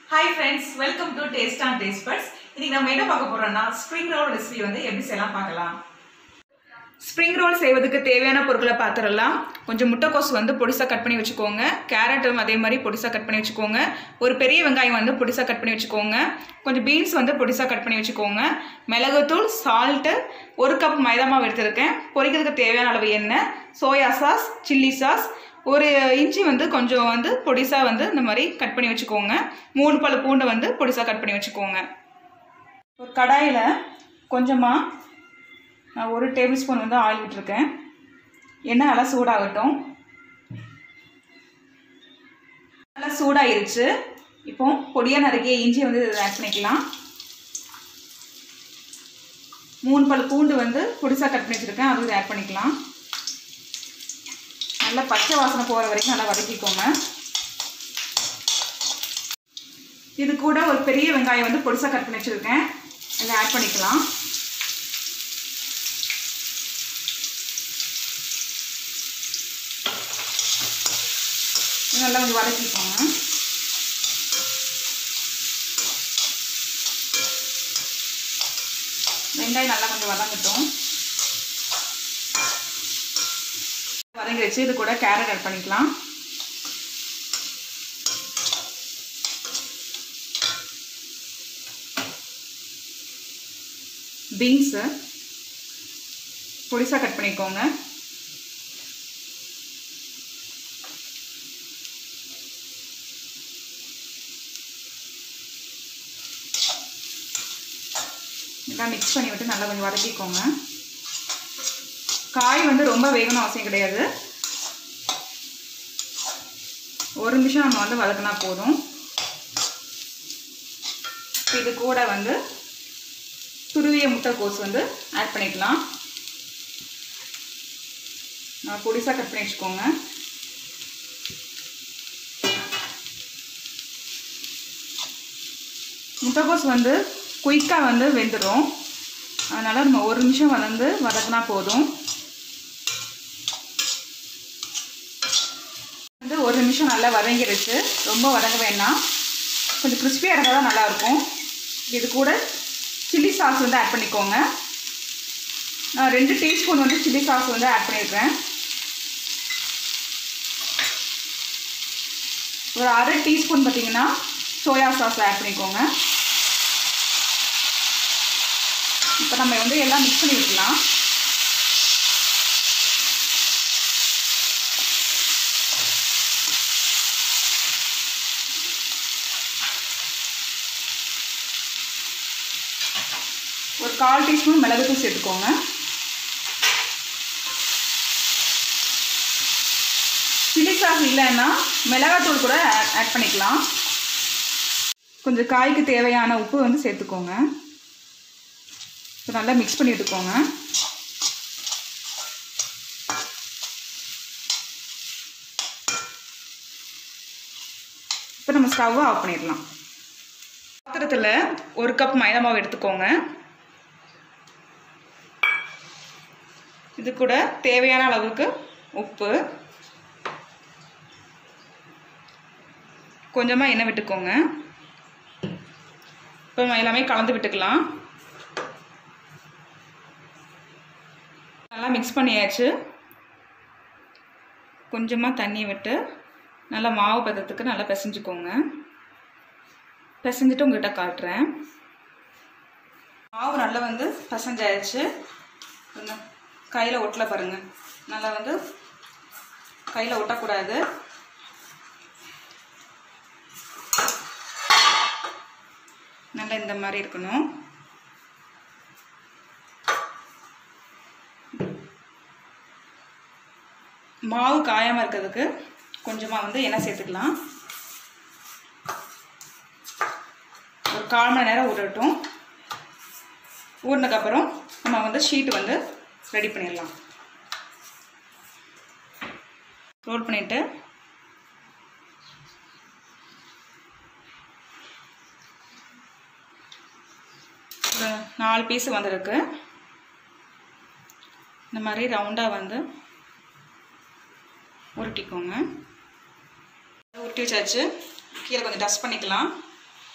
hi friends welcome to taste on taste buds இன்னைக்கு நம்ம என்ன பார்க்க போறோம்னா ஸ்ப்ரிங் ரோல் ரெசிபி வந்து எப்படி செய்யலாம் பார்க்கலாம் ஸ்ப்ரிங் ரோல் செய்வதற்கு தேவையான பொருட்களை பார்த்துடலாம் கொஞ்சம் முட்டைக்கோஸ் வந்து பொடிசாக கட் பண்ணி வச்சுக்கோங்க கேரட்டும் அதே மாதிரி பொடிசாக கட் பண்ணி வச்சுக்கோங்க ஒரு பெரிய வெங்காயம் வந்து பொடிசாக கட் பண்ணி வச்சுக்கோங்க கொஞ்சம் பீன்ஸ் வந்து பொடிசாக கட் பண்ணி வச்சுக்கோங்க மிளகுத்தூள் சால்ட்டு ஒரு கப் மைதா மாவு எடுத்திருக்கேன் பொரிக்கிறதுக்கு தேவையான அளவு எண்ணெய் சோயா சாஸ் சில்லி சாஸ் ஒரு இஞ்சி வந்து கொஞ்சம் வந்து பொடிசாக வந்து இந்த மாதிரி கட் பண்ணி வச்சுக்கோங்க மூணு பல் பூண்டை வந்து பொடிசாக கட் பண்ணி வச்சுக்கோங்க ஒரு கடாயில் கொஞ்சமாக நான் ஒரு டேபிள் ஸ்பூன் வந்து ஆயில் விட்டுருக்கேன் எண்ணெய் நல்லா சூடாகட்டும் நல்லா சூடாயிருச்சு இப்போ பொடியாக நறுக்கிய இஞ்சி வந்து இதில் ஆட் பண்ணிக்கலாம் மூணு பல் பூண்டு வந்து பொடிசாக கட் பண்ணி வச்சுருக்கேன் அதுவும் ஆட் பண்ணிக்கலாம் நல்லா பச்சை வாசனை போகிற வரைக்கும் நல்லா வதக்கிக்கோங்க இது கூட ஒரு பெரிய வெங்காயம் வந்து பொடிசாக கட் பண்ணி வச்சுருக்கேன் இதை ஆட் பண்ணிக்கலாம் நல்லா கொஞ்சம் வதக்கிக்கோங்க வெங்காயம் நல்லா கொஞ்சம் வதங்கட்டும் வதங்கி வச்சு இது கூட கேரட் ஆட் பண்ணிக்கலாம் பீன்ஸு பொடிசாக கட் பண்ணிக்கோங்க எல்லாம் மிக்ஸ் பண்ணி விட்டு நல்லா கொஞ்சம் வதக்கிக்கோங்க காய் வந்து ரொம்ப வேகணும் அவசியம் கிடையாது ஒரு நிமிஷம் நம்ம வந்து வதக்கினா போதும் இது கூட வந்து துருவிய முட்டைக்கோஸ் வந்து ஆட் பண்ணிக்கலாம் நான் பொடிசாக கட் பண்ணி வச்சுக்கோங்க முட்டைக்கோஸ் வந்து குயிக்காக வந்து வெந்துடும் அதனால் நம்ம ஒரு நிமிஷம் வந்து வதக்கினா போதும் வந்து ஒரு நிமிஷம் நல்லா வதங்கிடுச்சு ரொம்ப வதங்க வேணாம் கொஞ்சம் கிறிஸ்பியாக இருந்தால் தான் நல்லாயிருக்கும் இது கூட சில்லி சாஸ் வந்து ஆட் பண்ணிக்கோங்க நான் ரெண்டு டீஸ்பூன் வந்து சில்லி சாஸ் வந்து ஆட் பண்ணியிருக்கேன் ஒரு அரை டீஸ்பூன் பார்த்தீங்கன்னா சோயா சாஸ் ஆட் பண்ணிக்கோங்க இப்போ நம்ம வந்து எல்லாம் மிக்ஸ் பண்ணி விட்டுலாம் ஒரு கால் டீஸ்பூன் மிளகுத்தூள் சேர்த்துக்கோங்க சில்லி சாஸ் இல்லைன்னா மிளகாத்தூள் கூட ஆட் பண்ணிக்கலாம் கொஞ்சம் காய்க்கு தேவையான உப்பு வந்து சேர்த்துக்கோங்க இப்போ நல்லா மிக்ஸ் பண்ணி விட்டுக்கோங்க இப்போ நம்ம ஸ்டவ்வை ஆஃப் பண்ணிடலாம் பாத்திரத்தில் ஒரு கப் மைதா மாவு எடுத்துக்கோங்க இது கூட தேவையான அளவுக்கு உப்பு கொஞ்சமாக எண்ணெய் விட்டுக்கோங்க இப்போ எல்லாமே கலந்து விட்டுக்கலாம் நல்லா மிக்ஸ் பண்ணியாச்சு கொஞ்சமாக தண்ணி விட்டு நல்லா மாவு பதத்துக்கு நல்லா பிசைஞ்சுக்கோங்க பிசைஞ்சிட்டு உங்கள்கிட்ட காட்டுறேன் மாவு நல்லா வந்து பிசைஞ்சாயிடுச்சு கையில் ஒட்டல பாருங்கள் நல்லா வந்து கையில் ஒட்டக்கூடாது நல்லா இந்த மாதிரி இருக்கணும் மாவு காயாமல் இருக்கிறதுக்கு கொஞ்சமாக வந்து எண்ணெய் சேர்த்துக்கலாம் ஒரு கால் மணி நேரம் ஊறட்டும் ஊறினதுக்கப்புறம் நம்ம வந்து ஷீட்டு வந்து ரெடி பண்ணிடலாம் ரோல் பண்ணிவிட்டு ஒரு நாலு பீஸ் வந்திருக்கு இந்த மாதிரி ரவுண்டாக வந்து உருட்டிக்கோங்க உருட்டி வச்சாச்சு கீழே கொஞ்சம் டஸ்ட் பண்ணிக்கலாம்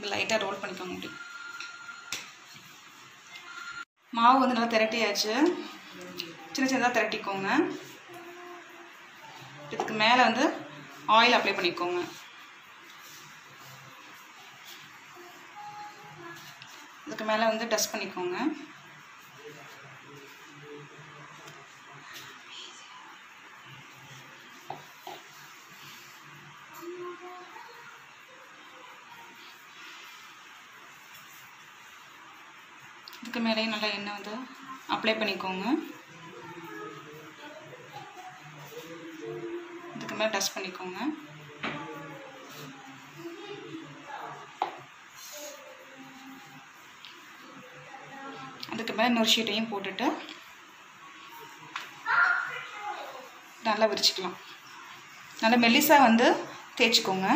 லைட்டாக ரோல் பண்ணிக்கோங்க இப்படி மாவு வந்து நல்லா திரட்டியாச்சு சின்ன சின்னதாக திரட்டிக்கோங்க இதுக்கு மேலே வந்து ஆயில் அப்ளை பண்ணிக்கோங்க இதுக்கு மேலே வந்து டஸ்ட் பண்ணிக்கோங்க இதுக்கு மேலேயும் நல்லா எண்ணெய் வந்து அப்ளை பண்ணிக்கோங்க இதுக்கு மேலே டஸ்ட் பண்ணிக்கோங்க அதுக்கு மேலே இன்னொரு ஷீட்டையும் போட்டுட்டு நல்லா விரிச்சிக்கலாம் நல்லா மெல்லிசாக வந்து தேய்ச்சிக்கோங்க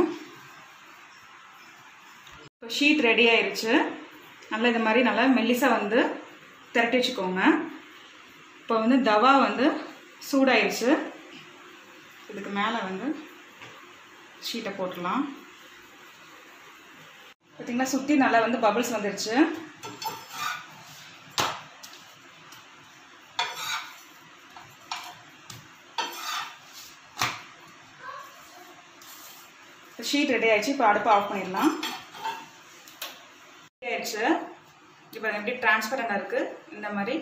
இப்போ ஷீட் ரெடி ஆயிருச்சு நல்லா இது மாதிரி நல்லா மெல்லிசாக வந்து திரட்டி வச்சுக்கோங்க இப்போ வந்து தவா வந்து சூடாயிருச்சு இதுக்கு மேலே வந்து ஷீட்டை போட்டுடலாம் பார்த்தீங்களா சுற்றி நல்லா வந்து பபிள்ஸ் வந்துருச்சு ஷீட் ரெடி ஆயிடுச்சு இப்போ அடுப்பு ஆஃப் பண்ணிடலாம் ரெடி ஆயிடுச்சு இப்போ எப்படி டிரான்ஸ்பரண்டாக இருக்குது இந்த மாதிரி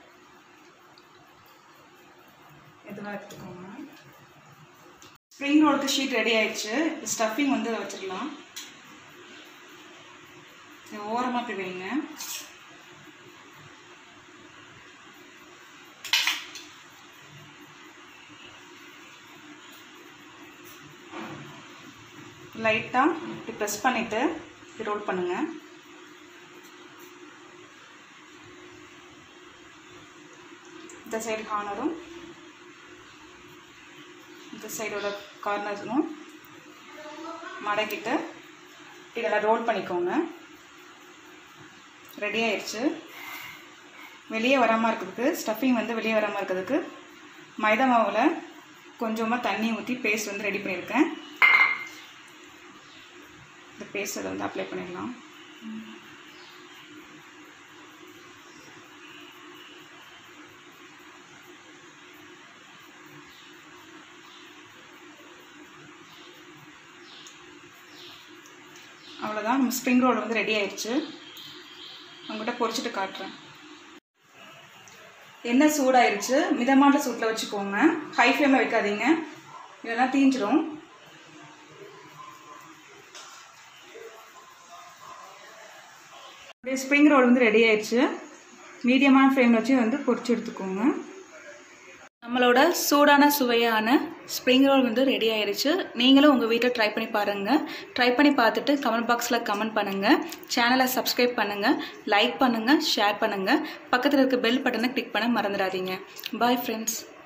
இதெல்லாம் எடுத்துக்கோங்க ஸ்ப்ரிங் ரோலுக்கு ஷீட் ரெடி ஆயிடுச்சு ஸ்டஃபிங் வந்து அதை வச்சிடலாம் இது ஓரமாக போய் வைங்க லைட்டாக இப்படி ப்ரெஸ் பண்ணிவிட்டு இப்படி ரோல் பண்ணுங்கள் இந்த சைடு கார்னரும் இந்த சைடோட கார்னரும் மடக்கிட்டு இதெல்லாம் ரோல் பண்ணிக்கோங்க ரெடி ஆயிடுச்சு வெளியே வராமல் இருக்கிறதுக்கு ஸ்டஃபிங் வந்து வெளியே வராமல் இருக்கிறதுக்கு மைதா மாவில் கொஞ்சமாக தண்ணி ஊற்றி பேஸ்ட் வந்து ரெடி பண்ணியிருக்கேன் இந்த பேஸ்ட் அதை வந்து அப்ளை பண்ணிடலாம் அவ்வளோதான் நம்ம ஸ்ப்ரிங் ரோல் வந்து ரெடி ஆயிடுச்சு உங்கள்கிட்ட பொரிச்சிட்டு காட்டுறேன் எண்ணெய் சூடாயிருச்சு மிதமான சூட்டில் வச்சுக்கோங்க ஹை ஃப்ளேமில் வைக்காதீங்க இல்லைன்னா தீஞ்சிரும் அப்படியே ஸ்ப்ரிங் ரோல் வந்து ரெடி ஆயிடுச்சு மீடியமான ஃப்ளேமில் வச்சு வந்து பொரிச்சு எடுத்துக்கோங்க நம்மளோட சூடான சுவையான ஸ்ப்ரிங் ரோல் வந்து ரெடி ஆயிருச்சு நீங்களும் உங்கள் வீட்டில் ட்ரை பண்ணி பாருங்கள் ட்ரை பண்ணி பார்த்துட்டு கமெண்ட் பாக்ஸில் கமெண்ட் பண்ணுங்கள் சேனலை சப்ஸ்கிரைப் பண்ணுங்கள் லைக் பண்ணுங்கள் ஷேர் பண்ணுங்கள் பக்கத்தில் இருக்க பெல் பட்டனை கிளிக் பண்ண மறந்துடாதீங்க பாய் ஃப்ரெண்ட்ஸ்